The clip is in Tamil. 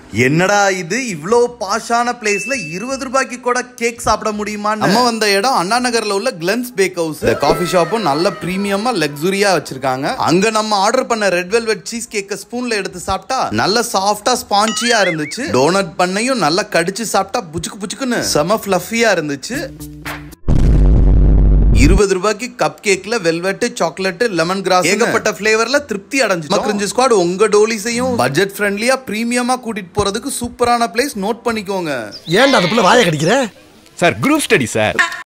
என்னடா இது இவ்ளோ பாஷான பிளேஸ்ல இருபது ரூபாய்க்கு கூட கேக் சாப்பிட முடியுமா நம்ம வந்த இடம் அண்ணா நகர்ல உள்ள கிளன்ஸ் பேக் ஹவுஸ் இந்த காஃபி ஷாப்பும் நல்ல பிரீமியமா லக்ஸுரியா வச்சிருக்காங்க அங்க நம்ம ஆர்டர் பண்ண ரெட் வெல்வெட் சீஸ் கேக்க ஸ்பூன்ல எடுத்து சாப்பிட்டா நல்ல சாஃப்டா ஸ்பாஞ்சியா இருந்துச்சு டோனட் பண்ணையும் நல்லா கடிச்சு சாப்பிட்டா புச்சுக்கு புச்சுக்குன்னு செம ஃபிளஃபியா இருந்துச்சு இருபது ரூபாய்க்கு கப் கேக்ல வெல்வெட் சாக்லேட் லெமன் கிராஸ் ஏகப்பட்ட ஃபிளேவர்ல திருப்தி அடைஞ்சு மக்கரிஞ்சு ஸ்குவாட் உங்க டோலிஸையும் பட்ஜெட் ஃப்ரெண்ட்லியா பிரீமியமா கூட்டிட்டு போறதுக்கு சூப்பரான பிளேஸ் நோட் பண்ணிக்கோங்க ஏன்டா அந்த புள்ள வாயை கடிக்கிற சார் குரூப் ஸ்டடி சார்